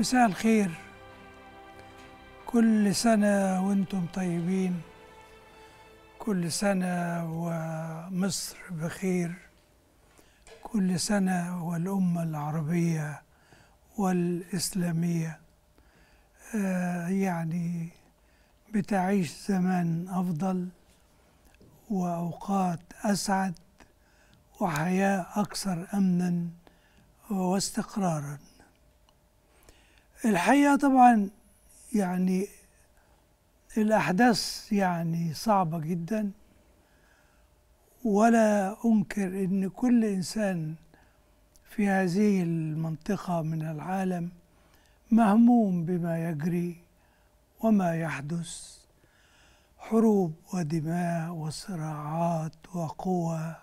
مساء الخير كل سنة وانتم طيبين كل سنة ومصر بخير كل سنة والأمة العربية والإسلامية آه يعني بتعيش زمان أفضل وأوقات أسعد وحياة أكثر أمنا واستقرارا الحقيقة طبعا يعني الأحداث يعني صعبة جدا ولا أنكر أن كل إنسان في هذه المنطقة من العالم مهموم بما يجري وما يحدث حروب ودماء وصراعات وقوى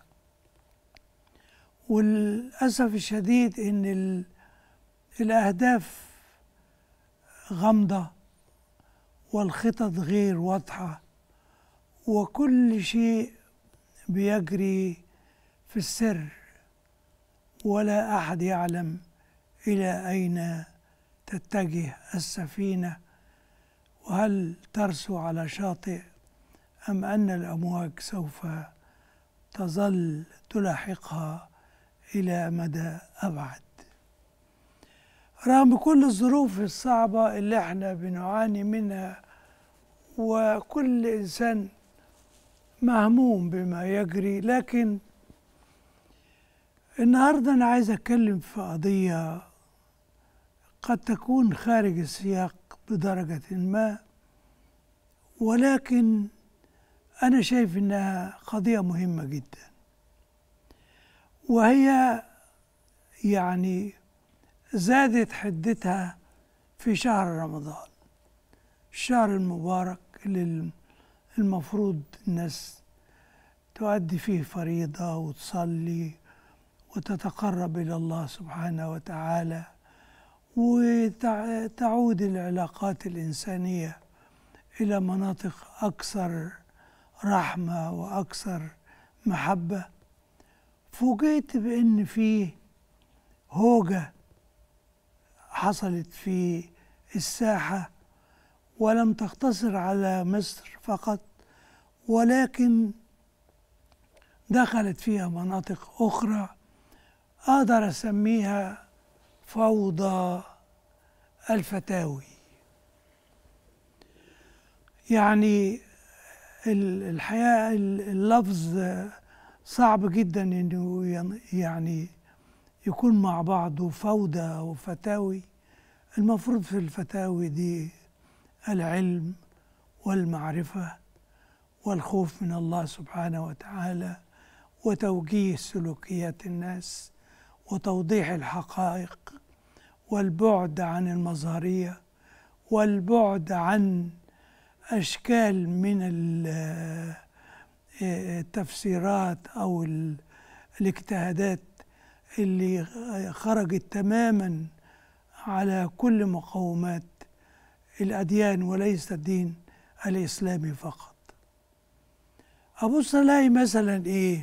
وللأسف الشديد أن ال- الأهداف غامضة والخطط غير واضحة وكل شيء بيجري في السر ولا أحد يعلم إلى أين تتجه السفينة وهل ترسو على شاطئ أم أن الأمواج سوف تظل تلاحقها إلى مدى أبعد رغم كل الظروف الصعبة اللي احنا بنعاني منها وكل إنسان مهموم بما يجري لكن النهاردة أنا عايز أتكلم في قضية قد تكون خارج السياق بدرجة ما ولكن أنا شايف إنها قضية مهمة جدا وهي يعني زادت حدتها في شهر رمضان الشهر المبارك اللي المفروض الناس تؤدي فيه فريضة وتصلي وتتقرب إلى الله سبحانه وتعالى وتعود العلاقات الإنسانية إلى مناطق أكثر رحمة وأكثر محبة فوجئت بأن فيه هوجة حصلت في الساحة ولم تقتصر على مصر فقط ولكن دخلت فيها مناطق أخرى أقدر أسميها فوضى الفتاوي يعني ال- الحقيقة ال- اللفظ صعب جدا انه ين- يعني يكون مع بعضه فوضى وفتاوي المفروض في الفتاوي دي العلم والمعرفة والخوف من الله سبحانه وتعالى وتوجيه سلوكيات الناس وتوضيح الحقائق والبعد عن المظهرية والبعد عن أشكال من ال- التفسيرات أو ال- الاجتهادات اللي خرجت تماما على كل مقومات الأديان وليس الدين الإسلامي فقط أبص ألاقي مثلا إيه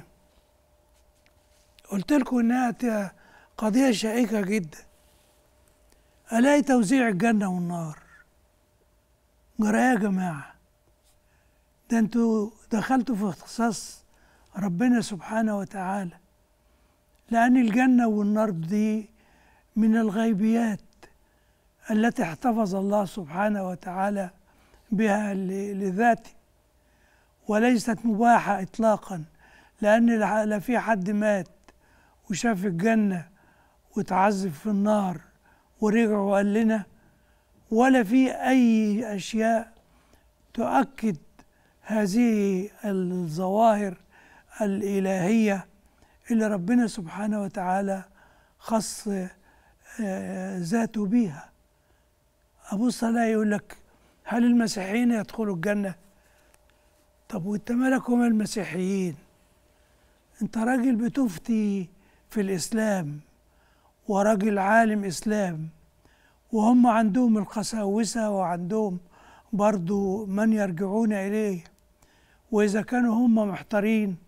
قلت لكم إنها ت- قضية شائكة جدا ألاقي توزيع الجنة والنار جرى يا جماعة ده انتوا دخلتوا في اختصاص ربنا سبحانه وتعالى لأن الجنة والنار دي من الغيبيات التي احتفظ الله سبحانه وتعالى بها ل- لذاته وليست مباحة إطلاقا لأن لا لا في حد مات وشاف الجنة وتعذب في النار ورجع وقال لنا ولا في أي أشياء تؤكد هذه الظواهر الإلهية اللي ربنا سبحانه وتعالى خص آه، ذاته بيها أبص ألاقي يقول لك هل المسيحيين يدخلوا الجنة؟ طب وانت مالك ومال المسيحيين؟ انت راجل بتفتي في الإسلام وراجل عالم إسلام وهم عندهم القساوسة وعندهم برضو من يرجعون إليه وإذا كانوا هم محتارين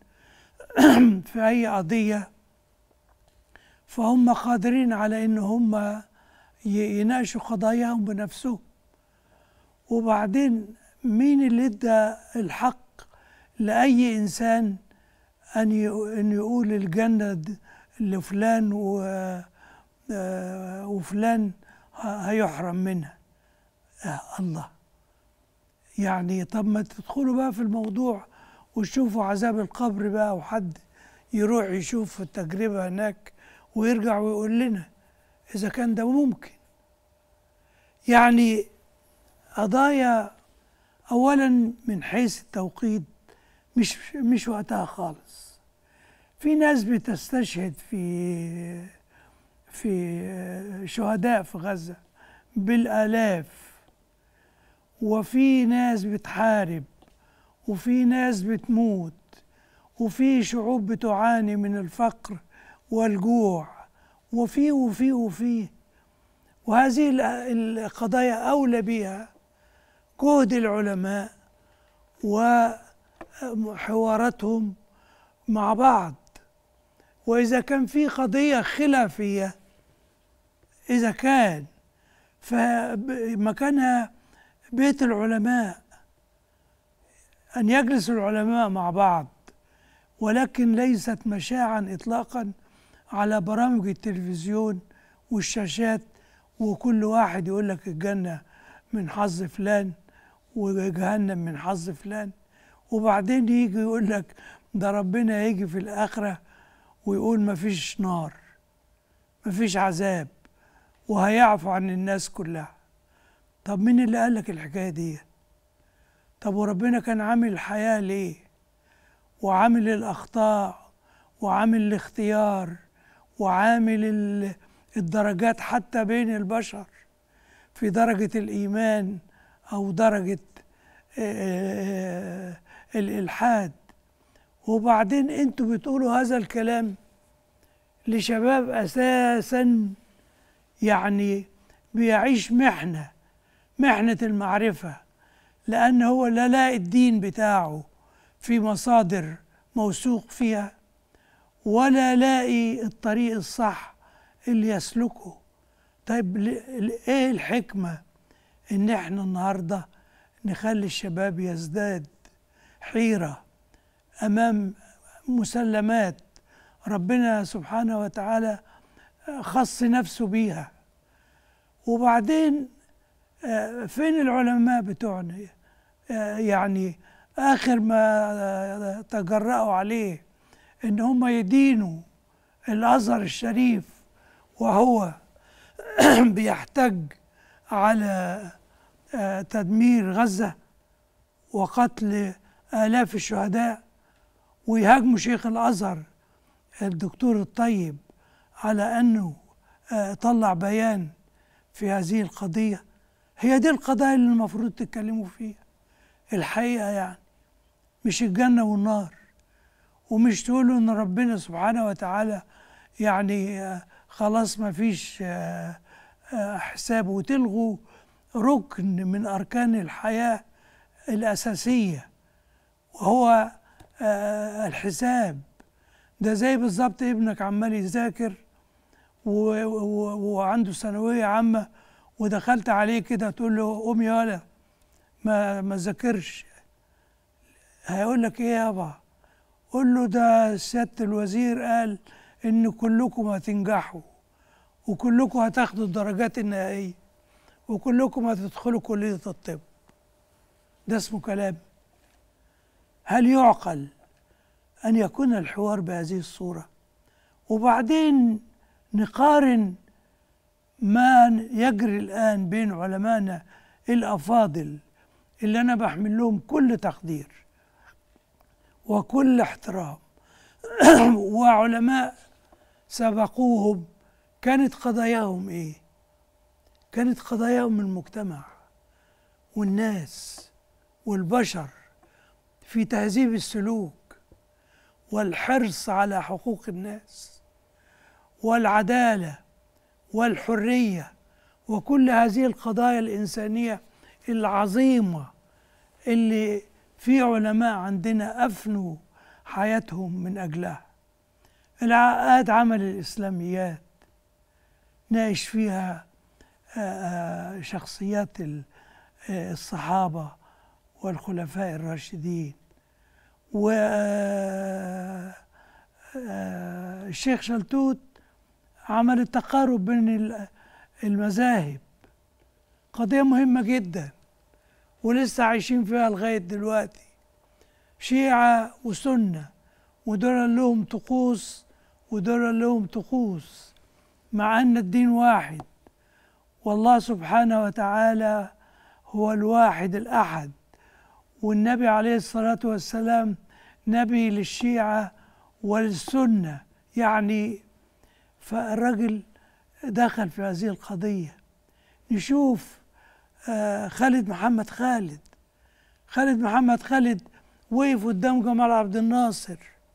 في أي قضية فهم قادرين على إن هم يناقشوا قضاياهم بنفسهم وبعدين مين اللي ادى الحق لأي إنسان أن أن يقول الجنة لفلان آه، وفلان هيحرم منها آه الله يعني طب ما تدخلوا بقى في الموضوع وتشوفوا عذاب القبر بقى وحد يروح يشوف التجربة هناك ويرجع ويقول لنا إذا كان ده ممكن يعني قضايا أولا من حيث التوقيت مش مش وقتها خالص في ناس بتستشهد في في شهداء في غزة بالآلاف وفي ناس بتحارب وفي ناس بتموت وفي شعوب بتعاني من الفقر والجوع وفي وفي وفي وهذه القضايا أولى بها جهد العلماء وحواراتهم مع بعض وإذا كان في قضية خلافية إذا كان فمكانها بيت العلماء أن يجلس العلماء مع بعض ولكن ليست مشاعا إطلاقا على برامج التلفزيون والشاشات وكل واحد يقول لك الجنة من حظ فلان وجهنم من حظ فلان وبعدين يجي يقول لك ده ربنا يجي في الآخرة ويقول مفيش نار مفيش عذاب وهيعفو عن الناس كلها طب مين اللي قال لك الحكايه دي طب وربنا كان عامل الحياه ليه وعامل الاخطاء وعامل الاختيار وعامل الدرجات حتى بين البشر في درجه الايمان او درجه الالحاد وبعدين انتوا بتقولوا هذا الكلام لشباب اساسا يعني بيعيش محنة محنة المعرفة لأن هو لا لاقي الدين بتاعه في مصادر موثوق فيها ولا لاقي الطريق الصح اللي يسلكه طيب ايه الحكمة ان احنا النهاردة نخلي الشباب يزداد حيرة امام مسلمات ربنا سبحانه وتعالى خص نفسه بيها وبعدين آه، فين العلماء بتوعنا آه، يعني آخر ما تجرأوا عليه إن هم يدينوا الأزهر الشريف وهو بيحتج على آه، تدمير غزة وقتل آلاف الشهداء ويهاجموا شيخ الأزهر الدكتور الطيب على أنه آه، طلع بيان في هذه القضية هي دي القضايا اللي المفروض تتكلموا فيها الحقيقة يعني مش الجنة والنار ومش تقولوا ان ربنا سبحانه وتعالى يعني آه، خلاص ما فيش آه، حساب وتلغوا ركن من أركان الحياة الأساسية وهو الحساب ده زي بالظبط ابنك عمال يذاكر وعنده ثانويه عامه ودخلت عليه كده تقول له قوم يالا ما ما ذاكرش هيقول لك ايه يابا قول له ده سياده الوزير قال ان كلكم هتنجحوا وكلكم هتاخدوا الدرجات النهائيه وكلكم هتدخلوا كليه الطب ده اسمه كلام هل يعقل أن يكون الحوار بهذه الصورة وبعدين نقارن ما يجري الآن بين علمائنا الأفاضل اللي أنا بحمل لهم كل تقدير وكل احترام وعلماء سبقوهم كانت قضاياهم ايه كانت قضاياهم المجتمع والناس والبشر في تهذيب السلوك والحرص على حقوق الناس والعداله والحريه وكل هذه القضايا الانسانيه العظيمه اللي في علماء عندنا افنوا حياتهم من اجلها العقاد عمل الاسلاميات ناقش فيها آه، شخصيات الصحابة والخلفاء الراشدين والشيخ شلتوت عمل التقارب بين المذاهب قضية مهمة جدا ولسه عايشين فيها لغاية دلوقتي شيعة وسنة ودول لهم طقوس ودول لهم طقوس مع أن الدين واحد والله سبحانه وتعالى هو الواحد الأحد والنبي عليه الصلاة والسلام نبي للشيعة وللسنة يعني فالرجل دخل في هذه القضية نشوف آه، خالد محمد خالد خالد محمد خالد وقف قدام جمال عبد الناصر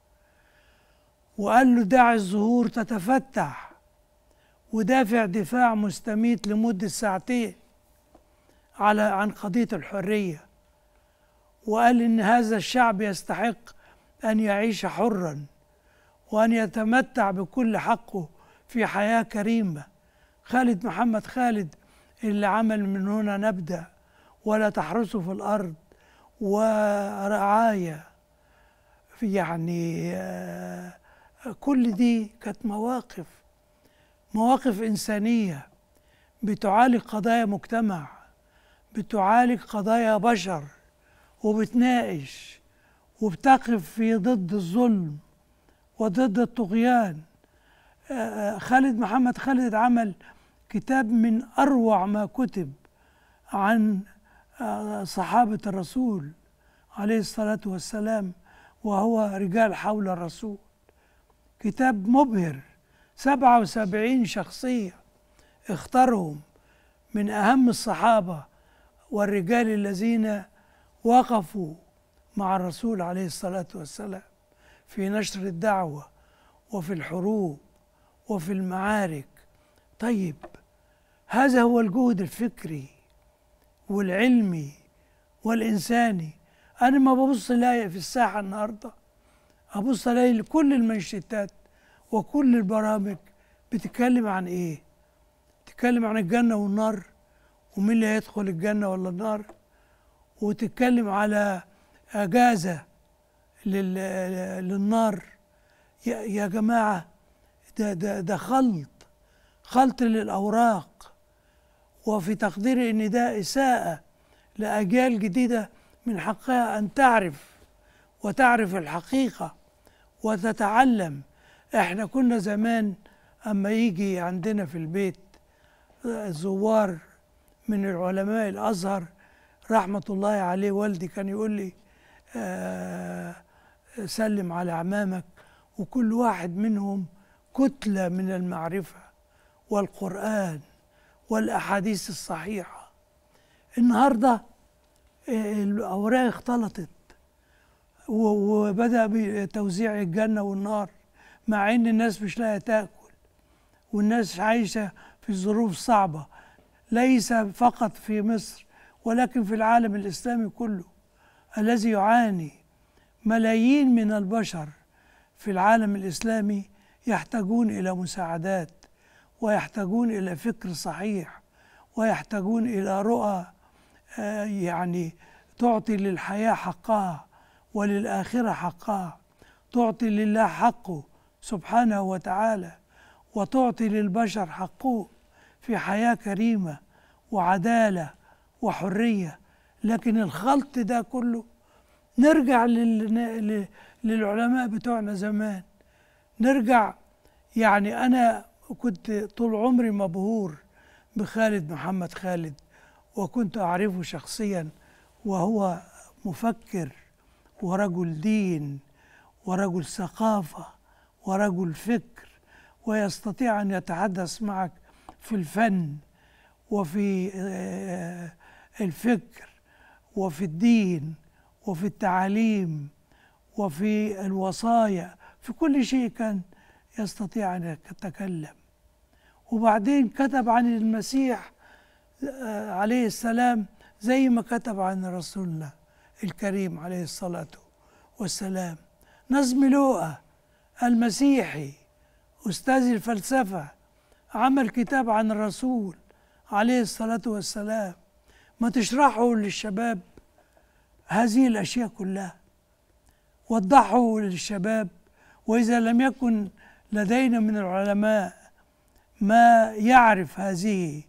وقال له داعي الزهور تتفتح ودافع دفاع مستميت لمدة ساعتين على عن قضية الحرية وقال إن هذا الشعب يستحق أن يعيش حرا وأن يتمتع بكل حقه في حياة كريمة خالد محمد خالد اللي عمل من هنا نبدأ ولا تحرسه في الأرض ورعاية يعني آه، كل دي كانت مواقف مواقف إنسانية بتعالج قضايا مجتمع بتعالج قضايا بشر وبتناقش وبتقف في ضد الظلم وضد الطغيان آه، آه، خالد محمد خالد عمل كتاب من أروع ما كتب عن آه، صحابة الرسول عليه الصلاة والسلام وهو رجال حول الرسول كتاب مبهر سبعة وسبعين شخصية اختارهم من أهم الصحابة والرجال الذين وقفوا مع الرسول عليه الصلاة والسلام في نشر الدعوة وفي الحروب وفي المعارك طيب هذا هو الجهد الفكري والعلمي والإنساني أنا ما ببص الاقي في الساحة النهاردة أبص ألاقي كل المنشطات وكل البرامج بتتكلم عن إيه؟ تتكلم عن الجنة والنار ومين اللي هيدخل الجنة ولا النار وتتكلم على أجازة للنار يا جماعة ده, ده, ده خلط خلط للأوراق وفي تقديري إن ده إساءة لأجيال جديدة من حقها أن تعرف وتعرف الحقيقة وتتعلم احنا كنا زمان أما يجي عندنا في البيت زوار من العلماء الأزهر رحمة الله عليه والدي كان يقول لي آه سلم على عمامك وكل واحد منهم كتلة من المعرفة والقرآن والأحاديث الصحيحة النهاردة آه، الأوراق اختلطت وبدأ بتوزيع الجنة والنار مع إن الناس مش لاقية تاكل والناس عايشة في ظروف صعبة ليس فقط في مصر ولكن في العالم الإسلامي كله الذي يعاني ملايين من البشر في العالم الإسلامي يحتاجون إلى مساعدات ويحتاجون إلى فكر صحيح ويحتاجون إلى رؤى آه، يعني تعطي للحياة حقها وللآخرة حقها تعطي لله حقه سبحانه وتعالى وتعطي للبشر حقه في حياة كريمة وعدالة وحرية لكن الخلط ده كله نرجع للعلماء بتوعنا زمان نرجع يعني أنا كنت طول عمري مبهور بخالد محمد خالد وكنت أعرفه شخصيا وهو مفكر ورجل دين ورجل ثقافة ورجل فكر ويستطيع أن يتحدث معك في الفن وفي آه، الفكر وفي الدين وفي التعاليم وفي الوصايا في كل شيء كان يستطيع أن يتكلم وبعدين كتب عن المسيح آه، عليه السلام زي ما كتب عن رسولنا الكريم عليه الصلاة والسلام نظم لوقا المسيحي أستاذ الفلسفة عمل كتاب عن الرسول عليه الصلاة والسلام ما تشرحوا للشباب هذه الأشياء كلها وضحوا للشباب وإذا لم يكن لدينا من العلماء ما يعرف هذه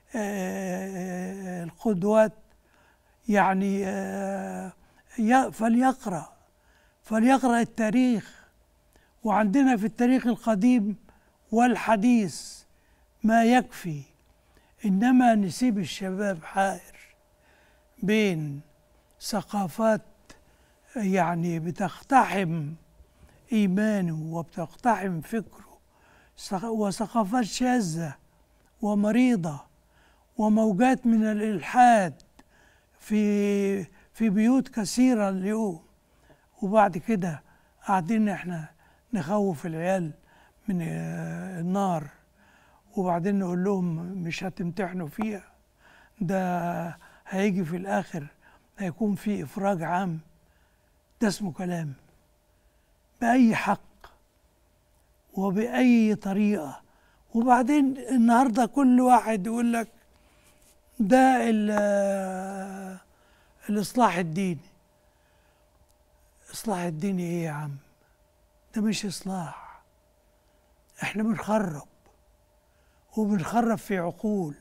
آه، القدوات يعني آه، فليقرأ فليقرأ التاريخ وعندنا في التاريخ القديم والحديث ما يكفي إنما نسيب الشباب حائر بين ثقافات يعني بتقتحم إيمانه وبتقتحم فكره وثقافات شاذة ومريضة وموجات من الإلحاد في في بيوت كثيرة اليوم وبعد كده قاعدين احنا نخوف العيال من النار وبعدين نقول لهم مش هتمتحنوا فيها ده هيجي في الآخر هيكون في إفراج عام ده اسمه كلام بأي حق وبأي طريقة وبعدين النهاردة كل واحد يقول لك ده الإصلاح الديني إصلاح الديني إيه يا عم ده مش إصلاح إحنا بنخرب وبنخرب في عقول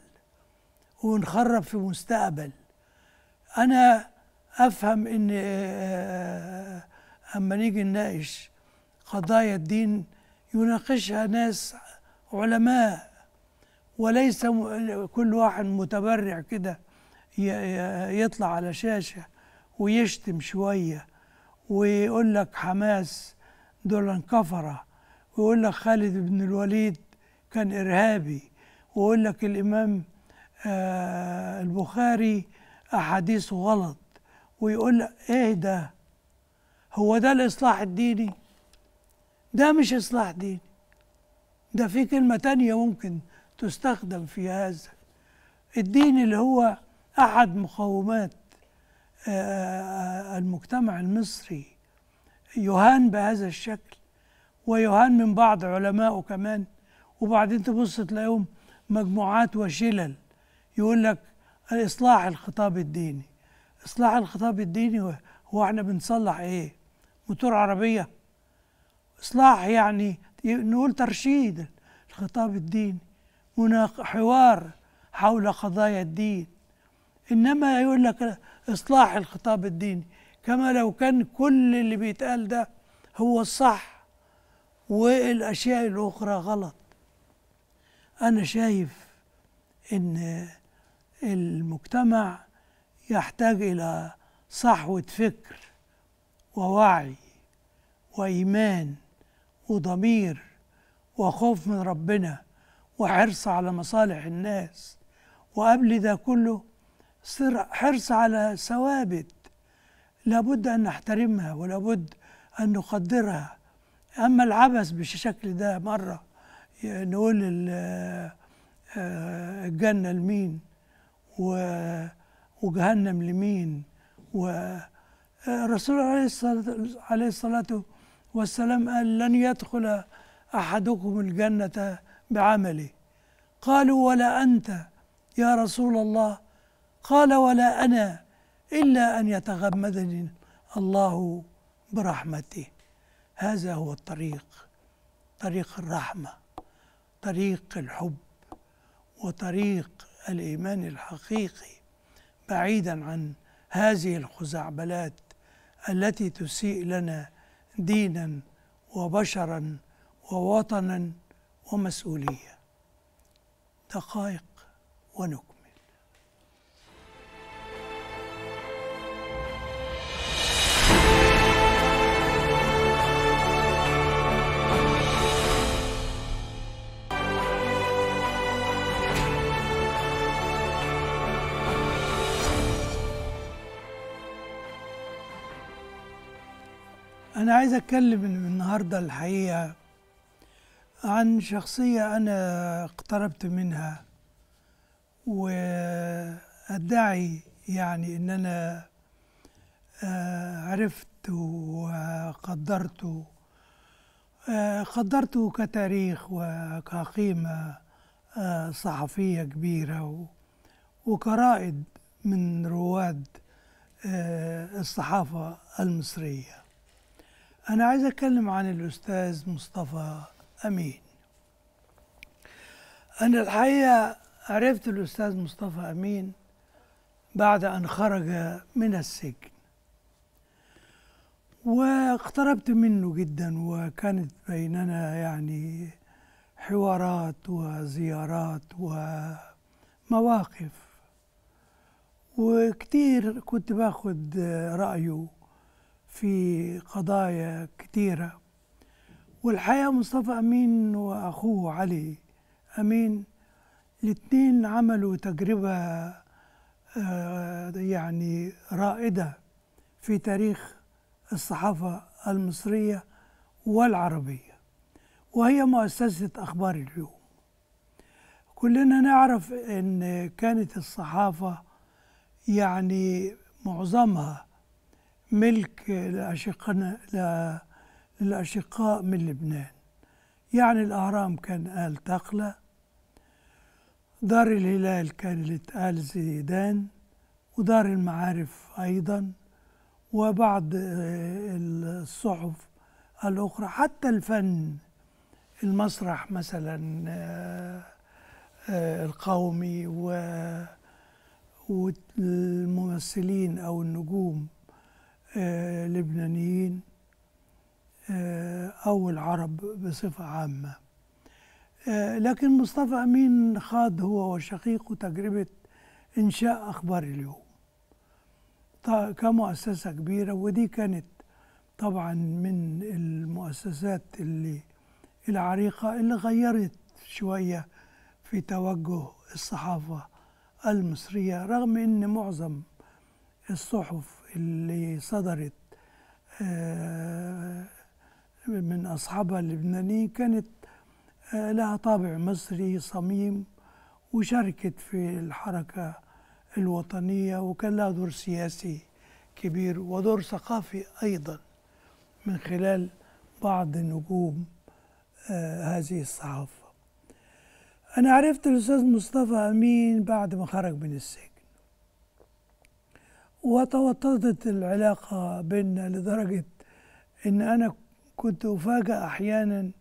ونخرب في مستقبل أنا أفهم إن آه، أما نيجي نناقش قضايا الدين يناقشها ناس علماء وليس كل واحد متبرع كده يطلع على شاشة ويشتم شوية ويقول لك حماس دول كفرة ويقول لك خالد بن الوليد كان إرهابي ويقول لك الإمام آه البخاري أحاديثه غلط ويقول لك إيه ده هو ده الإصلاح الديني ده مش إصلاح ديني ده في كلمة تانية ممكن تستخدم في هذا الدين اللي هو أحد مقومات آه، المجتمع المصري يهان بهذا الشكل ويهان من بعض علمائه كمان وبعدين تبص تلاقيهم مجموعات وشلل يقول لك إصلاح الخطاب الديني إصلاح الخطاب الديني هو احنا بنصلح إيه؟ موتور عربية إصلاح يعني نقول ترشيد الخطاب الديني حوار حول قضايا الدين إنما يقول لك إصلاح الخطاب الديني كما لو كان كل اللي بيتقال ده هو الصح والأشياء الأخرى غلط أنا شايف إن المجتمع يحتاج إلى صحوة فكر ووعي وإيمان وضمير وخوف من ربنا وحرص على مصالح الناس وقبل ده كله حرص على ثوابت لابد أن نحترمها ولابد أن نقدرها أما العبث بالشكل ده مرة نقول آه، الجنة لمين وجهنم لمين والرسول عليه الصلاة والسلام قال لن يدخل أحدكم الجنة بعمله قالوا ولا أنت يا رسول الله قال ولا أنا إلا أن يتغمدني الله برحمته هذا هو الطريق طريق الرحمة طريق الحب وطريق الإيمان الحقيقي بعيدا عن هذه الخزعبلات التي تسيء لنا دينا وبشرا ووطنا ومسؤوليه دقائق ونكمل أنا عايز أتكلم النهاردة الحقيقة عن شخصية أنا اقتربت منها وأدعي يعني إن أنا آه، عرفت وقدرته آه، قدرته كتاريخ وكقيمة آه، صحفية كبيرة و- وكرائد من رواد آه، الصحافة المصرية أنا عايز أتكلم عن الأستاذ مصطفى أمين أنا الحقيقة عرفت الأستاذ مصطفى أمين بعد أن خرج من السجن واقتربت منه جدا وكانت بيننا يعني حوارات وزيارات ومواقف وكتير كنت باخد رأيه في قضايا كتيرة والحقيقة مصطفى أمين وأخوه علي أمين الاتنين عملوا تجربة آه، يعني رائدة في تاريخ الصحافة المصرية والعربية وهي مؤسسة أخبار اليوم كلنا نعرف أن كانت الصحافة يعني معظمها ملك لأشقنا ل- للأشقاء من لبنان يعني الأهرام كان آل تقلة دار الهلال كانت آل زيدان ودار المعارف أيضا وبعض آه، الصحف الأخرى حتى الفن المسرح مثلا آه، آه، القومي و- والممثلين أو النجوم آه، لبنانيين آه، أو العرب بصفة عامة آه، لكن مصطفى أمين خاض هو وشقيقه تجربة إنشاء أخبار اليوم ط- كمؤسسة كبيرة ودي كانت طبعا من المؤسسات اللي العريقة اللي غيرت شوية في توجه الصحافة المصرية رغم أن معظم الصحف اللي صدرت آه، من أصحابها اللبنانيين كانت آه، لها طابع مصري صميم وشاركت في الحركة الوطنية وكان لها دور سياسي كبير ودور ثقافي أيضا من خلال بعض نجوم آه، هذه الصحافة أنا عرفت الأستاذ مصطفى أمين بعد ما خرج من السجن وتوطدت العلاقة بيننا لدرجة إن أنا كنت أفاجأ أحيانا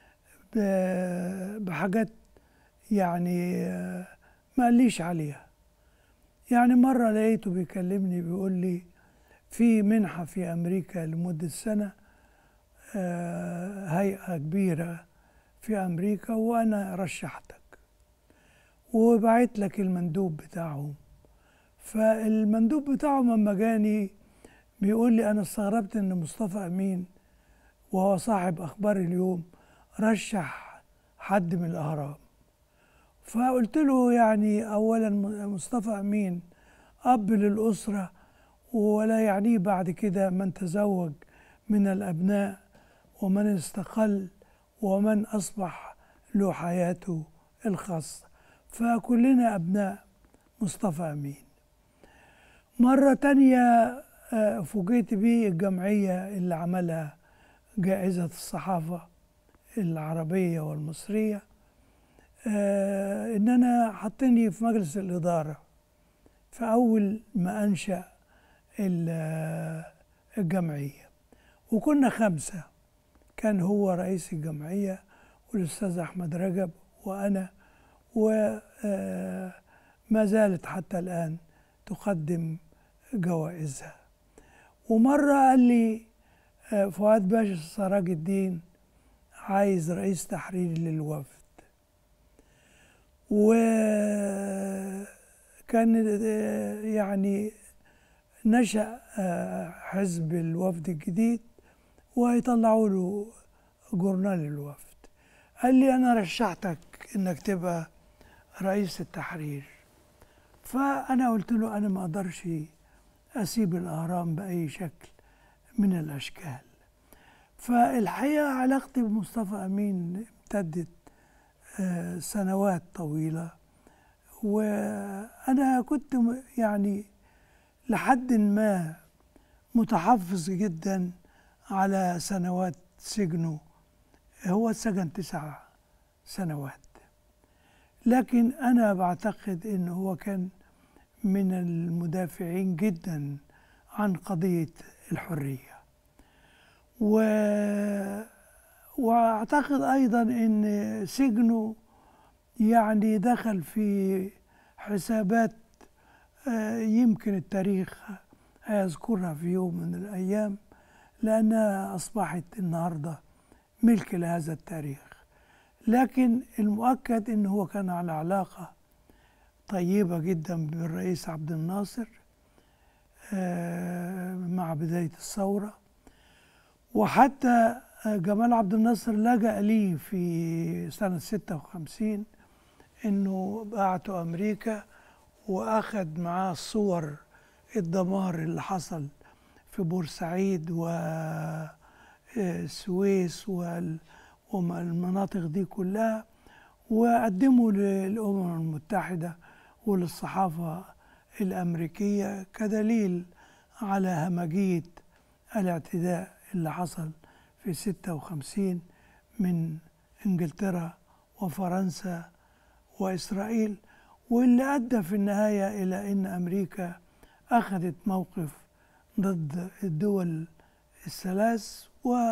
ب- بحاجات يعني آه، ما قاليش عليها يعني مرة لقيته بيكلمني بيقول لي في منحة في أمريكا لمدة سنة آه، هيئة كبيرة في أمريكا وأنا رشحتك وبعت لك المندوب بتاعهم فالمندوب بتاعهم لما جاني بيقول لي أنا استغربت إن مصطفى أمين وهو صاحب أخبار اليوم رشح حد من الأهرام فقلت له يعني أولا مصطفى أمين أب للأسرة ولا يعنيه بعد كده من تزوج من الأبناء ومن استقل ومن أصبح له حياته الخاصة فكلنا أبناء مصطفى أمين مرة تانية آه، فوجئت بيه الجمعية اللي عملها جائزة الصحافة العربية والمصرية آه، إن أنا حطني في مجلس الإدارة فأول ما أنشأ ال- آه، الجمعية وكنا خمسة كان هو رئيس الجمعية والأستاذ أحمد رجب وأنا وما زالت حتى الآن تقدم جوائزها ومرة قال لي آه، فؤاد باشا سراج الدين عايز رئيس تحرير للوفد وكان آه، يعني نشأ آه، حزب الوفد الجديد ويطلعوا له جورنال الوفد قال لي أنا رشحتك إنك تبقى رئيس التحرير فأنا قلت له أنا ما أقدرش أسيب الأهرام بأي شكل من الأشكال فالحقيقة علاقتي بمصطفى أمين امتدت آه، سنوات طويلة وأنا كنت م- يعني لحد ما متحفظ جدا على سنوات سجنه هو سجن تسع سنوات لكن أنا بعتقد إن هو كان من المدافعين جدا عن قضية الحرية و واعتقد ايضا ان سجنه يعني دخل في حسابات آه، يمكن التاريخ هيذكرها في يوم من الايام لانها اصبحت النهارده ملك لهذا التاريخ لكن المؤكد ان هو كان على علاقه طيبه جدا بالرئيس عبد الناصر آه، مع بدايه الثوره وحتى جمال عبد الناصر لجأ لي في سنة 56 إنه بعته أمريكا وأخذ معاه صور الدمار اللي حصل في بورسعيد والسويس والمناطق دي كلها وقدموا للأمم المتحدة وللصحافة الأمريكية كدليل على همجية الاعتداء اللي حصل في ستة وخمسين من إنجلترا وفرنسا وإسرائيل واللي أدى في النهاية إلى أن أمريكا أخذت موقف ضد الدول الثلاث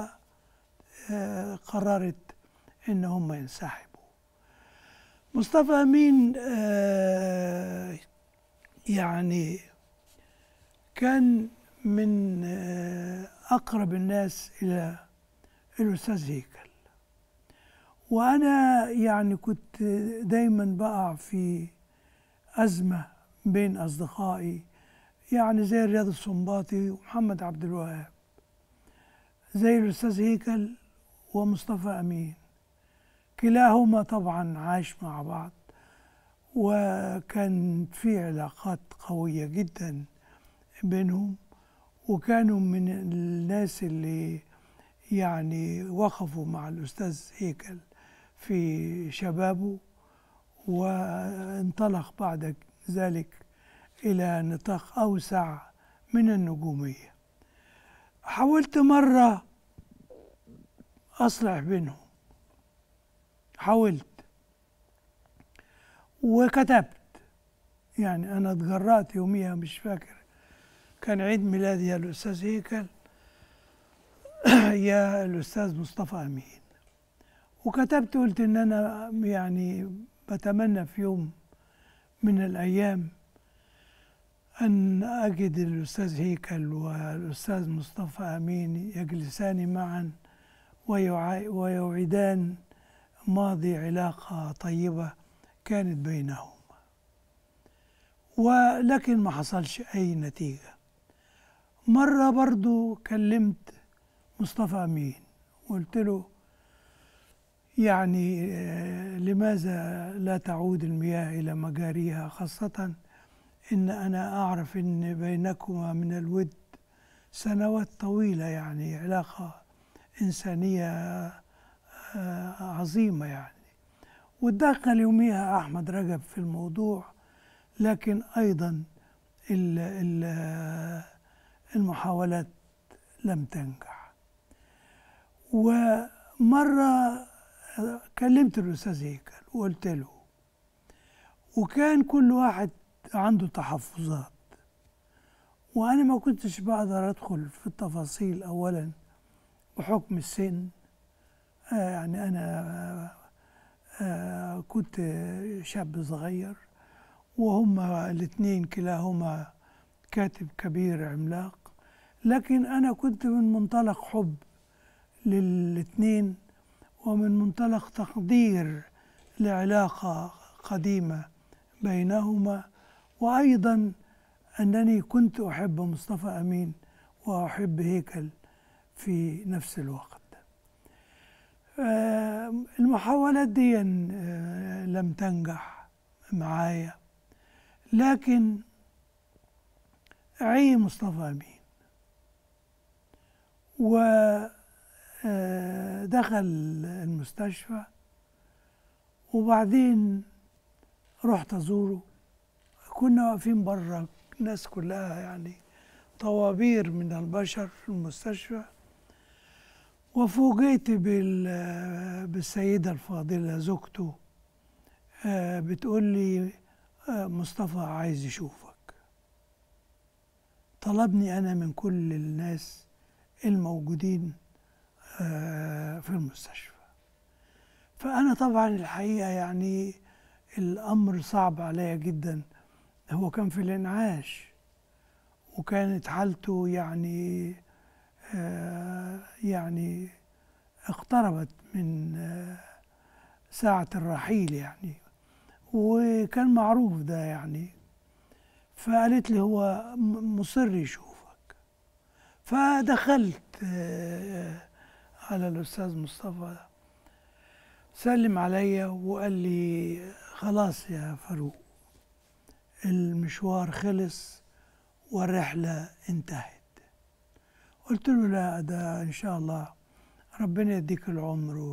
وقررت أن هم ينسحبوا مصطفى أمين آه، يعني كان من آه، أقرب الناس إلى الأستاذ هيكل وأنا يعني كنت دايما بقع في أزمة بين أصدقائي يعني زي رياض السنباطي ومحمد عبد الوهاب زي الأستاذ هيكل ومصطفى أمين كلاهما طبعا عاش مع بعض وكان في علاقات قوية جدا بينهم وكانوا من الناس اللي يعني وقفوا مع الأستاذ هيكل في شبابه وانطلق بعد ذلك إلى نطاق أوسع من النجومية حاولت مرة أصلح بينهم حاولت وكتبت يعني أنا اتجرأت يوميها مش فاكر كان عيد ميلادي يا الأستاذ هيكل يا الأستاذ مصطفى أمين وكتبت قلت إن أنا يعني بتمنى في يوم من الأيام أن أجد الأستاذ هيكل والأستاذ مصطفى أمين يجلسان معا ويوعدان ماضي علاقة طيبة كانت بينهما ولكن ما حصلش أي نتيجة مرة برضو كلمت مصطفى أمين وقلت له يعني آه، لماذا لا تعود المياه إلى مجاريها خاصة إن أنا أعرف إن بينكما من الود سنوات طويلة يعني علاقة إنسانية آه، عظيمة يعني وتدخل يوميها أحمد رجب في الموضوع لكن أيضا ال ال المحاولات لم تنجح ومرة كلمت الأستاذ هيكل وقلت له وكان كل واحد عنده تحفظات وأنا ما كنتش بقدر أدخل في التفاصيل أولا بحكم السن آه يعني أنا آه كنت شاب صغير وهما الاثنين كلاهما كاتب كبير عملاق لكن أنا كنت من منطلق حب للاثنين ومن منطلق تقدير لعلاقة قديمة بينهما وأيضا أنني كنت أحب مصطفى أمين وأحب هيكل في نفس الوقت آه، المحاولات دي آه، لم تنجح معايا لكن عي مصطفى أمين ودخل آه، المستشفى وبعدين رحت أزوره كنا واقفين بره الناس كلها يعني طوابير من البشر في المستشفى وفوجئت بالسيدة الفاضلة زوجته آه، بتقول لي آه، مصطفى عايز يشوفك طلبني أنا من كل الناس الموجودين آه، في المستشفى فأنا طبعا الحقيقة يعني الأمر صعب عليا جدا هو كان في الإنعاش وكانت حالته يعني آه، يعني اقتربت من آه، ساعة الرحيل يعني وكان معروف ده يعني فقالت لي هو م- مصر يشوفك فدخلت آه، على الأستاذ مصطفى سلم عليا وقال لي خلاص يا فاروق المشوار خلص والرحلة انتهت قلت له لا ده إن شاء الله ربنا يديك العمر و-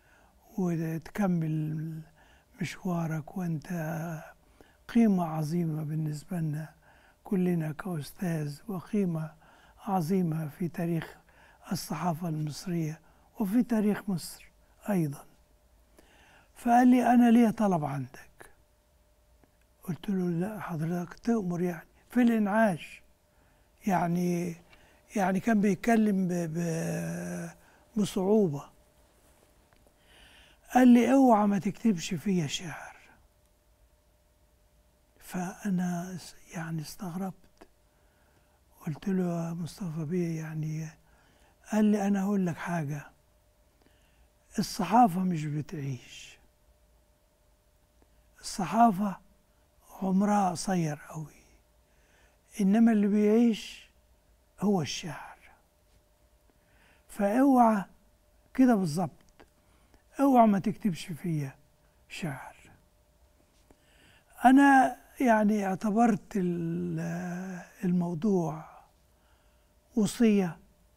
وتكمل مشوارك وأنت قيمة عظيمة بالنسبة لنا كلنا كأستاذ وقيمة عظيمة في تاريخ الصحافة المصرية وفي تاريخ مصر أيضا فقال لي أنا ليا طلب عندك قلت له لا حضرتك تأمر يعني في الإنعاش يعني يعني كان بيتكلم ب ب بصعوبة قال لي اوعى ما تكتبش فيا شعر فأنا س- يعني استغربت قلت له يا مصطفى بيه يعني قال لي أنا هقول لك حاجة الصحافة مش بتعيش الصحافة عمرها قصير قوي إنما اللي بيعيش هو الشعر فاوعى كده بالظبط اوعى ما تكتبش فيا شعر انا يعني اعتبرت ال- الموضوع وصيه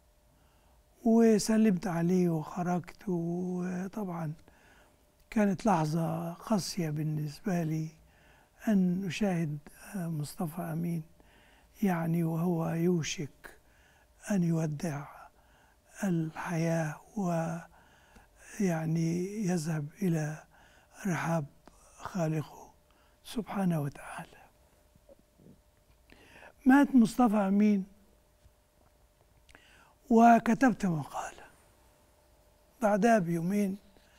وسلمت عليه وخرجت وطبعا كانت لحظة قاسية بالنسبة لي أن أشاهد مصطفى أمين يعني وهو يوشك أن يودع الحياة ويعني يذهب إلى رحاب خالقه سبحانه وتعالى مات مصطفى أمين وكتبت مقالة بعدها بيومين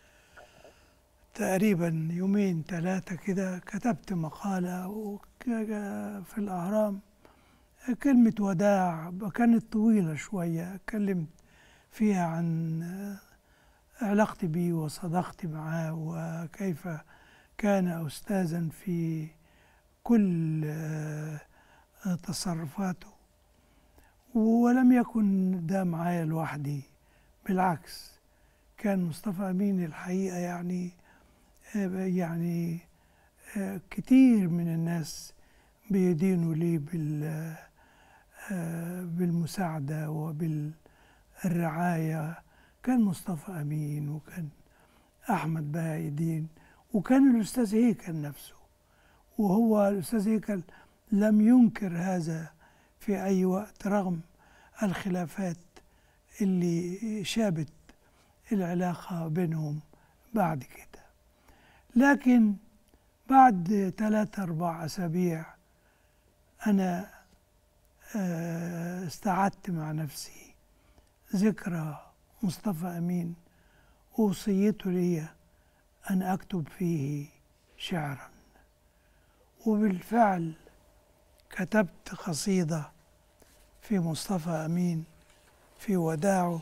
تقريبا يومين ثلاثة كده كتبت مقالة وك- في الأهرام كلمة وداع كانت طويلة شوية اتكلمت فيها عن علاقتي بيه وصداقتي معاه وكيف كان أستاذا في كل آه، تصرفاته ولم يكن ده معايا لوحدي بالعكس كان مصطفى أمين الحقيقة يعني آه، يعني آه، كتير من الناس بيدينوا لي بال آه، بالمساعدة وبالرعاية كان مصطفى أمين وكان أحمد بهاء الدين وكان الأستاذ هيكل نفسه وهو الأستاذ هيكل لم ينكر هذا في أي وقت رغم الخلافات اللي شابت العلاقة بينهم بعد كده لكن بعد ثلاثة أربع أسابيع أنا آه، استعدت مع نفسي ذكرى مصطفى أمين وصيته لي أن أكتب فيه شعرا وبالفعل كتبت قصيدة في مصطفى أمين في وداعه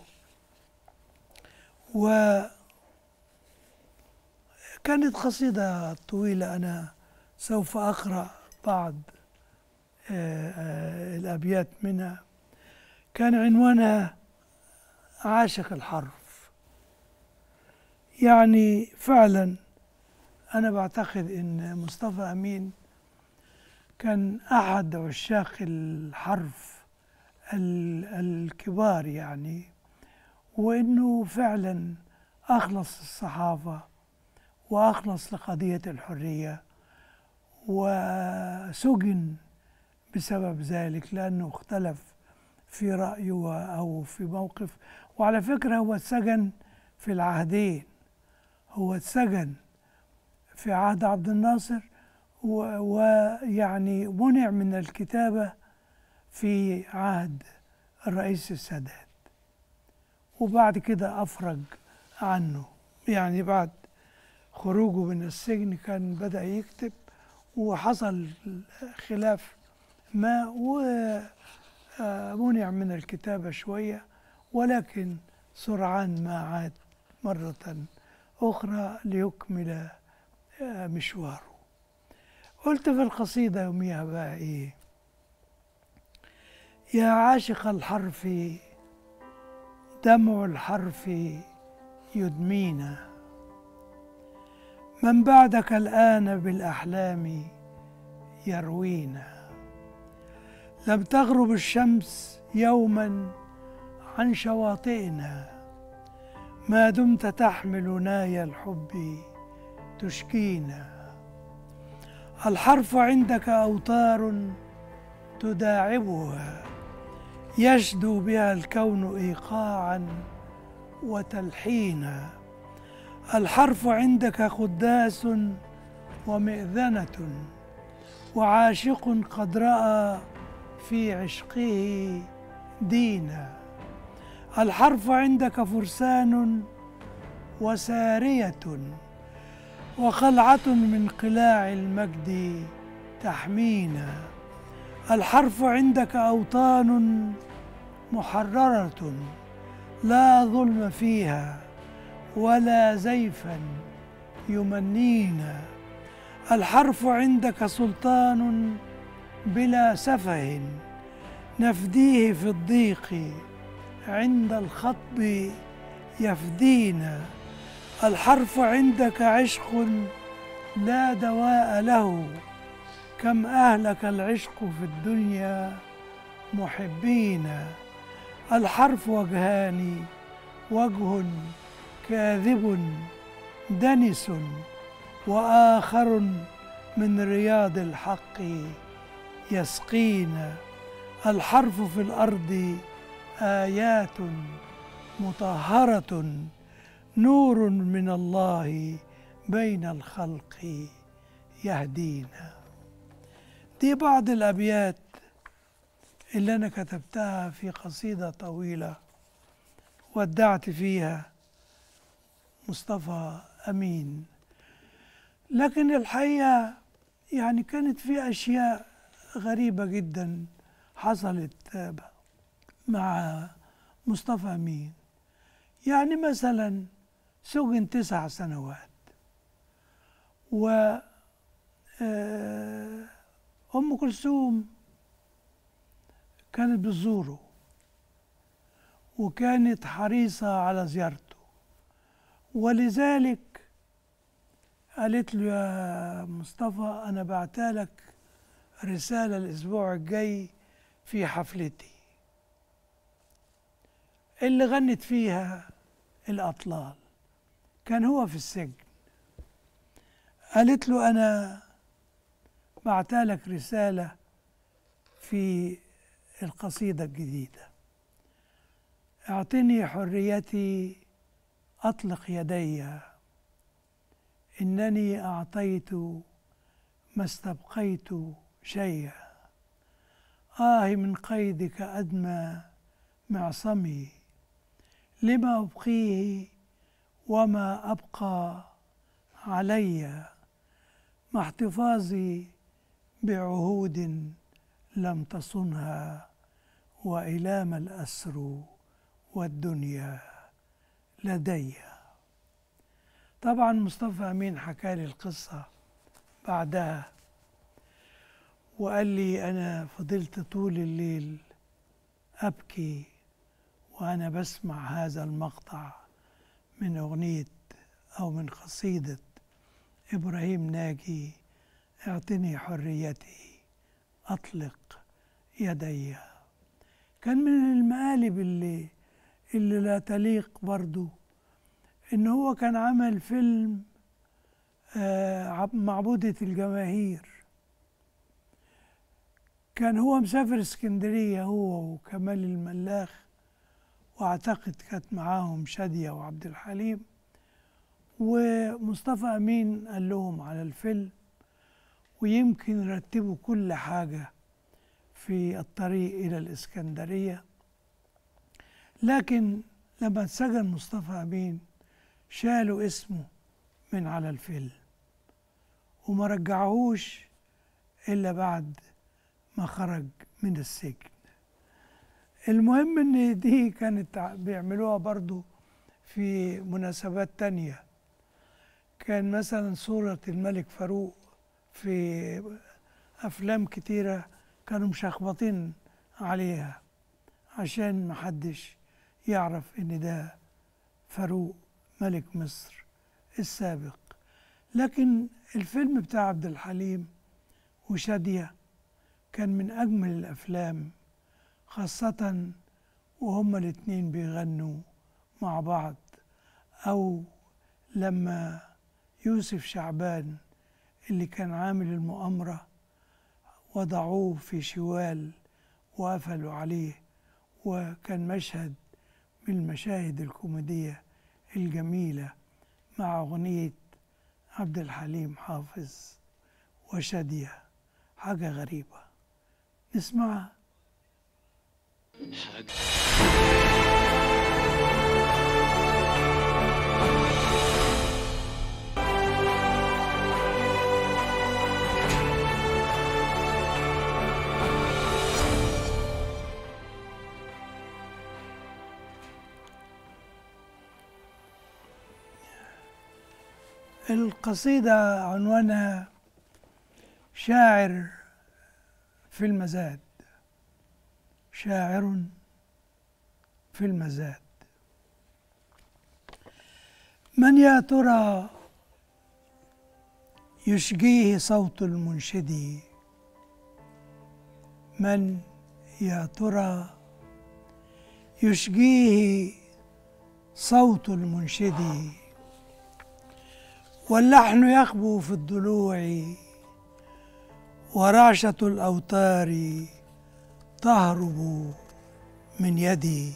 وكانت قصيدة طويلة أنا سوف أقرأ بعض آه، آه، الأبيات منها كان عنوانها عاشق الحرف يعني فعلا أنا بعتقد إن مصطفى أمين كان أحد عشاق الحرف ال- الكبار يعني وإنه فعلا أخلص الصحافة وأخلص لقضية الحرية وسجن بسبب ذلك لأنه اختلف في رأيه أو في موقف وعلى فكرة هو اتسجن في العهدين هو اتسجن في عهد عبد الناصر ويعني منع من الكتابة في عهد الرئيس السادات وبعد كده أفرج عنه يعني بعد خروجه من السجن كان بدأ يكتب وحصل خلاف ما ومنع من الكتابة شوية ولكن سرعان ما عاد مرة أخرى ليكمل مشواره قلت في القصيدة يوميها بقى إيه يا عاشق الحرف دمع الحرف يدمينا من بعدك الآن بالأحلام يروينا لم تغرب الشمس يوما عن شواطئنا ما دمت تحمل ناي الحب تشكينا الحرف عندك أوتار تداعبها يشدو بها الكون إيقاعا وتلحينا الحرف عندك قداس ومئذنة وعاشق قد رأى في عشقه دينا الحرف عندك فرسان وسارية وخلعة من قلاع المجد تحمينا الحرف عندك أوطان محررة لا ظلم فيها ولا زيفا يمنينا الحرف عندك سلطان بلا سفه نفديه في الضيق عند الخطب يفدينا الحرف عندك عشق لا دواء له كم أهلك العشق في الدنيا محبين الحرف وجهان وجه كاذب دنس وآخر من رياض الحق يسقينا الحرف في الأرض آيات مطهرة نور من الله بين الخلق يهدينا دي بعض الأبيات اللي أنا كتبتها في قصيدة طويلة ودعت فيها مصطفى أمين لكن الحقيقة يعني كانت في أشياء غريبة جدا حصلت مع مصطفى أمين يعني مثلا سجن تسع سنوات و آه، أم كلثوم كانت بتزوره وكانت حريصة على زيارته ولذلك قالت له يا مصطفى أنا بعتلك رسالة الأسبوع الجاي في حفلتي اللي غنت فيها الأطلال كان هو في السجن قالت له أنا بعتلك رسالة في القصيدة الجديدة اعطني حريتي أطلق يدي إنني أعطيت ما استبقيت شيئا آه من قيدك أدمى معصمي لما أبقيه وما أبقى علي مع احتفاظي بعهود لم تصنها وإلام الأسر والدنيا لدي طبعا مصطفى أمين حكى لي القصة بعدها وقال لي أنا فضلت طول الليل أبكي وأنا بسمع هذا المقطع من أغنية أو من قصيدة إبراهيم ناجي اعطني حريتي أطلق يدي كان من المقالب اللي اللي لا تليق برضو إن هو كان عمل فيلم آه معبودة الجماهير كان هو مسافر اسكندرية هو وكمال الملاخ واعتقد كانت معاهم شادية وعبد الحليم ومصطفى أمين قال لهم على الفيلم ويمكن رتبوا كل حاجة في الطريق إلى الإسكندرية لكن لما اتسجن مصطفى أمين شالوا اسمه من على الفيلم وما رجعوهوش إلا بعد ما خرج من السجن المهم ان دي كانت بيعملوها برضو في مناسبات تانية كان مثلا صورة الملك فاروق في أفلام كتيرة كانوا مشخبطين عليها عشان محدش يعرف إن ده فاروق ملك مصر السابق لكن الفيلم بتاع عبد الحليم وشادية كان من أجمل الأفلام خاصة وهما الاتنين بيغنوا مع بعض أو لما يوسف شعبان اللي كان عامل المؤامرة وضعوه في شوال وقفلوا عليه وكان مشهد من المشاهد الكوميدية الجميلة مع أغنية عبد الحليم حافظ وشادية حاجة غريبة نسمعها القصيدة عنوانها شاعر في المزاد شاعر في المزاد من يا ترى يشجيه صوت المنشد من يا ترى يشجيه صوت المنشد واللحن يخبو في الضلوع ورعشة الأوتار تهرب من يدي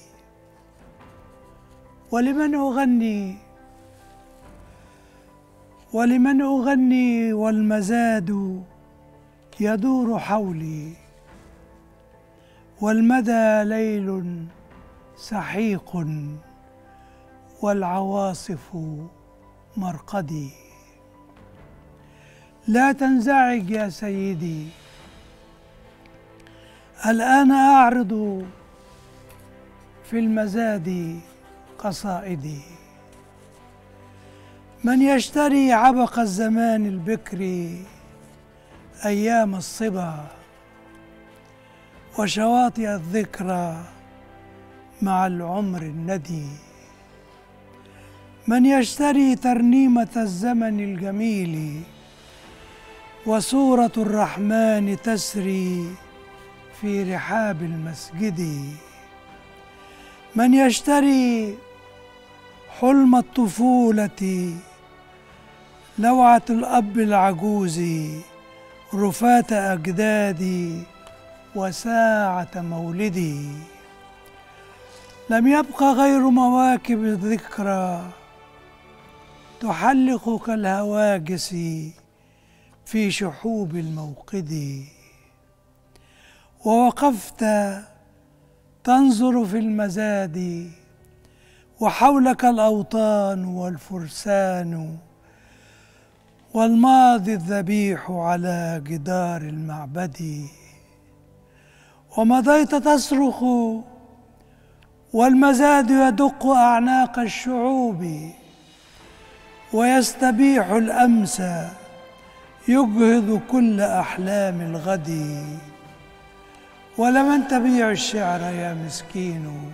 ولمن أغني ولمن أغني والمزاد يدور حولي والمدى ليل سحيق والعواصف مرقدي لا تنزعج يا سيدي الآن أعرض في المزاد قصائدي من يشتري عبق الزمان البكري أيام الصبا وشواطئ الذكرى مع العمر الندي من يشتري ترنيمة الزمن الجميل وصورة الرحمن تسري في رحاب المسجد من يشتري حلم الطفولة لوعة الأب العجوز رفاة أجدادي وساعة مولدي لم يبق غير مواكب الذكرى تحلق كالهواجس في شحوب الموقد ووقفت تنظر في المزاد وحولك الاوطان والفرسان والماضي الذبيح على جدار المعبد ومضيت تصرخ والمزاد يدق اعناق الشعوب ويستبيح الامس يجهض كل احلام الغد ولمن تبيع الشعر يا مسكين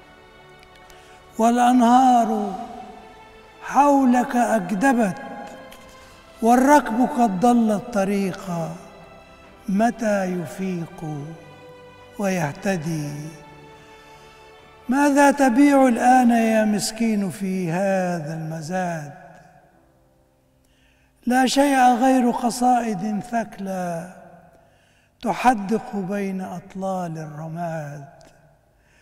والانهار حولك اكدبت والركب قد ضل الطريق متى يفيق ويهتدي ماذا تبيع الان يا مسكين في هذا المزاد لا شيء غير قصائد ثكلى تحدق بين اطلال الرماد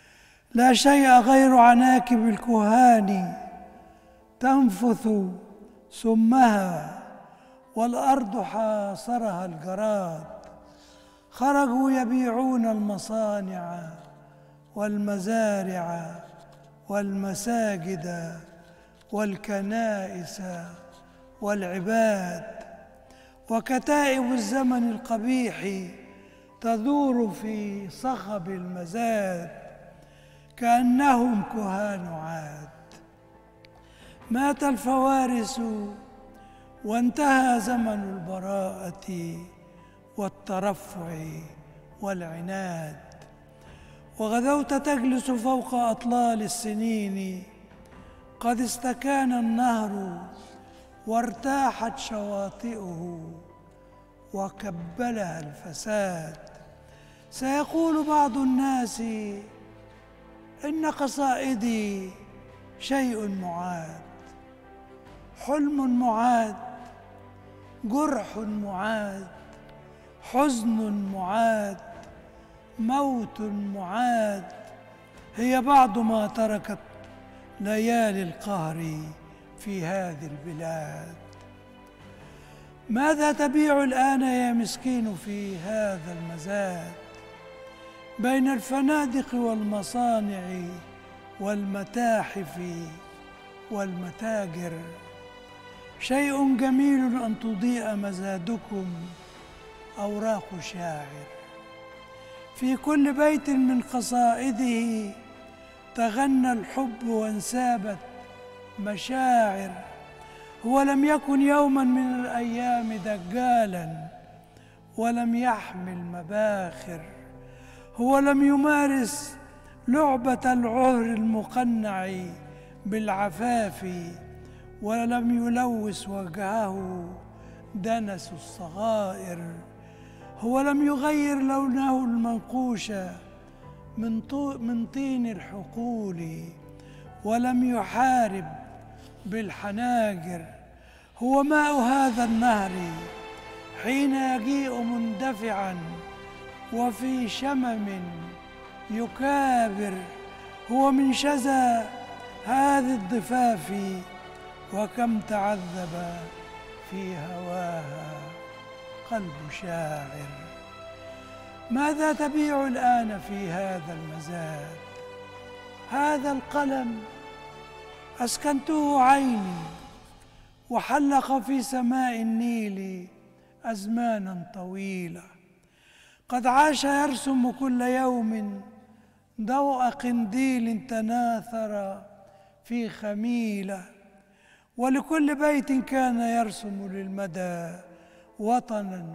لا شيء غير عناكب الكهان تنفث سمها والأرض حاصرها الجراد خرجوا يبيعون المصانع والمزارع والمساجد والكنائس والعباد وكتائب الزمن القبيح تدور في صخب المزاد كأنهم كهان عاد مات الفوارس وانتهى زمن البراءة والترفع والعناد وغدوت تجلس فوق أطلال السنين قد استكان النهر وارتاحت شواطئه وكبلها الفساد سيقول بعض الناس إن قصائدي شيء معاد حلم معاد جرح معاد حزن معاد موت معاد هي بعض ما تركت ليالي القهر في هذه البلاد ماذا تبيع الآن يا مسكين في هذا المزاد بين الفنادق والمصانع والمتاحف والمتاجر شيء جميل أن تضيء مزادكم أوراق شاعر في كل بيت من قصائده تغنى الحب وانسابت مشاعر هو لم يكن يوما من الأيام دجالا ولم يحمل مباخر هو لم يمارس لعبة العهر المقنع بالعفاف ولم يلوث وجهه دنس الصغائر هو لم يغير لونه المنقوش من, من طين الحقول ولم يحارب بالحناجر هو ماء هذا النهر حين يجيء مندفعا وفي شمم يكابر هو من شذا هذه الضفاف وكم تعذب في هواها قلب شاعر ماذا تبيع الآن في هذا المزاد هذا القلم أسكنته عيني وحلق في سماء النيل أزمانا طويلة قد عاش يرسم كل يوم ضوء قنديل تناثر في خميله ولكل بيت كان يرسم للمدى وطنا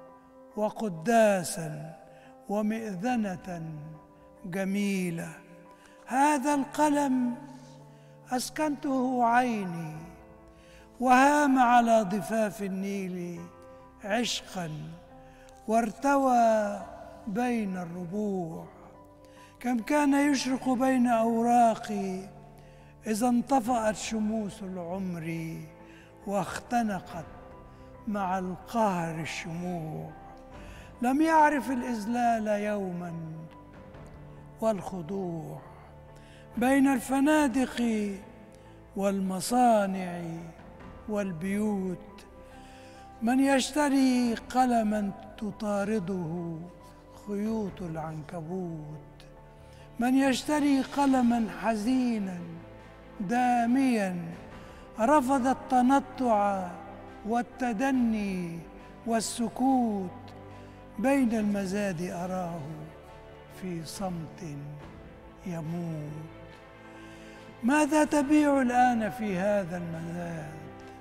وقداسا ومئذنه جميله هذا القلم اسكنته عيني وهام على ضفاف النيل عشقا وارتوى بين الربوع كم كان يشرق بين اوراقي اذا انطفات شموس العمر واختنقت مع القهر الشموع لم يعرف الاذلال يوما والخضوع بين الفنادق والمصانع والبيوت من يشتري قلما تطارده خيوط العنكبوت من يشتري قلما حزينا داميا رفض التنطع والتدني والسكوت بين المزاد اراه في صمت يموت ماذا تبيع الان في هذا المزاد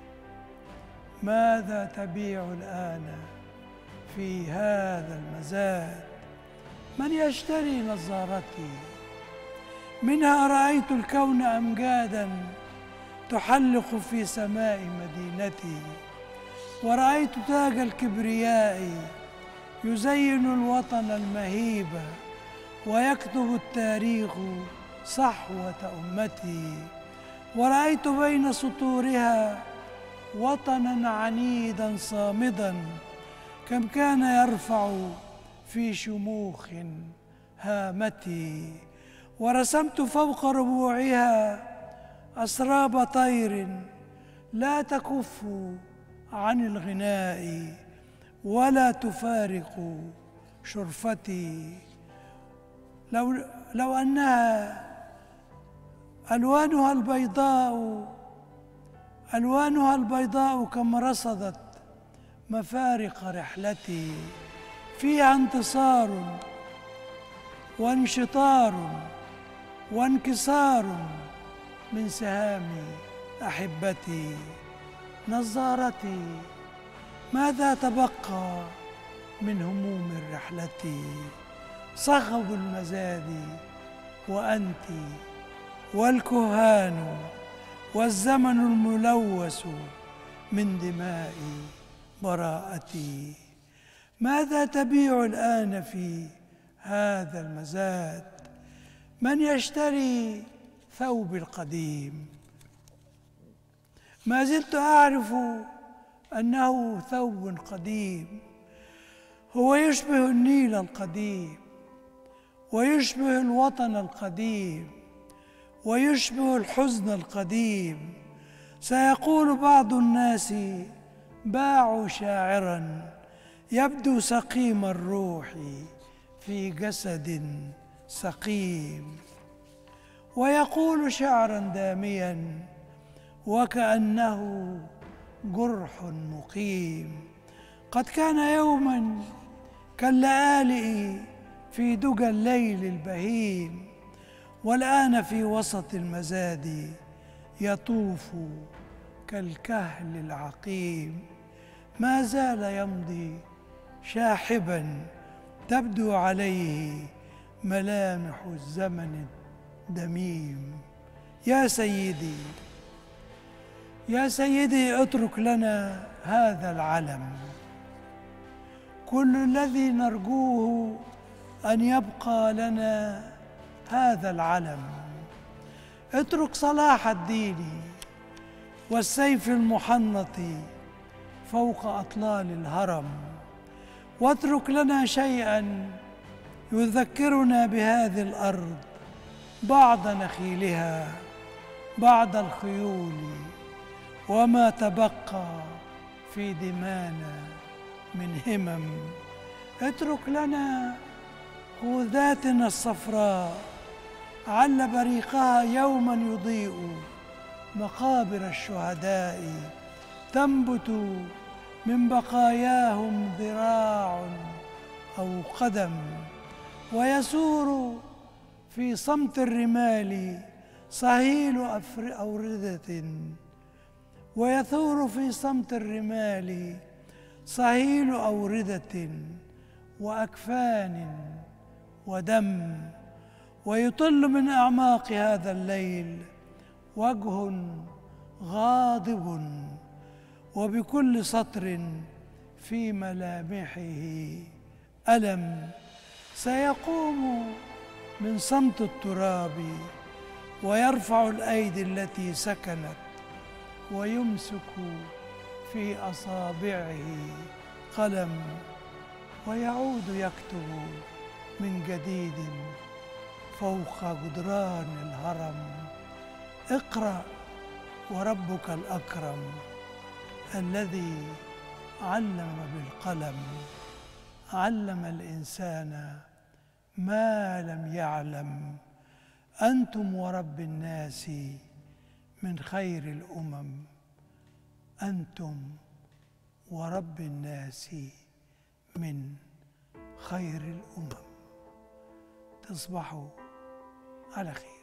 ماذا تبيع الان في هذا المزاد من يشتري نظارتي منها رايت الكون امجادا تحلق في سماء مدينتي ورأيت تاج الكبرياء يزين الوطن المهيب ويكتب التاريخ صحوة أمتي ورأيت بين سطورها وطنا عنيدا صامدا كم كان يرفع في شموخ هامتي ورسمت فوق ربوعها أسراب طير لا تكف عن الغناء ولا تفارق شرفتي لو لو انها الوانها البيضاء الوانها البيضاء كما رصدت مفارق رحلتي فيها انتصار وانشطار وانكسار من سهام احبتي نظارتي ماذا تبقى من هموم الرحله صخب المزاد وانت والكهان والزمن الملوث من دماء براءتي ماذا تبيع الان في هذا المزاد من يشتري ثوب القديم ما زلت اعرف انه ثوب قديم هو يشبه النيل القديم ويشبه الوطن القديم ويشبه الحزن القديم سيقول بعض الناس باعوا شاعرا يبدو سقيم الروح في جسد سقيم ويقول شعرا داميا وكانه جرح مقيم قد كان يوما كاللآلئ في دجى الليل البهيم والآن في وسط المزاد يطوف كالكهل العقيم ما زال يمضي شاحبا تبدو عليه ملامح الزمن الدميم يا سيدي يا سيدي اترك لنا هذا العلم كل الذي نرجوه ان يبقى لنا هذا العلم اترك صلاح الدين والسيف المحنط فوق اطلال الهرم واترك لنا شيئا يذكرنا بهذه الارض بعض نخيلها بعض الخيول وما تبقى في دمانا من همم اترك لنا خوذاتنا الصفراء عل بريقها يوما يضيء مقابر الشهداء تنبت من بقاياهم ذراع او قدم ويسور في صمت الرمال صهيل أوردة ويثور في صمت الرمال صهيل أوردة وأكفان ودم ويطل من أعماق هذا الليل وجه غاضب وبكل سطر في ملامحه ألم سيقوم من صمت التراب ويرفع الأيدي التي سكنت ويمسك في أصابعه قلم ويعود يكتب من جديد فوق جدران الهرم اقرأ وربك الأكرم الذي علم بالقلم علم الإنسان ما لم يعلم أنتم ورب الناس من خير الأمم أنتم ورب الناس من خير الأمم تصبحوا على خير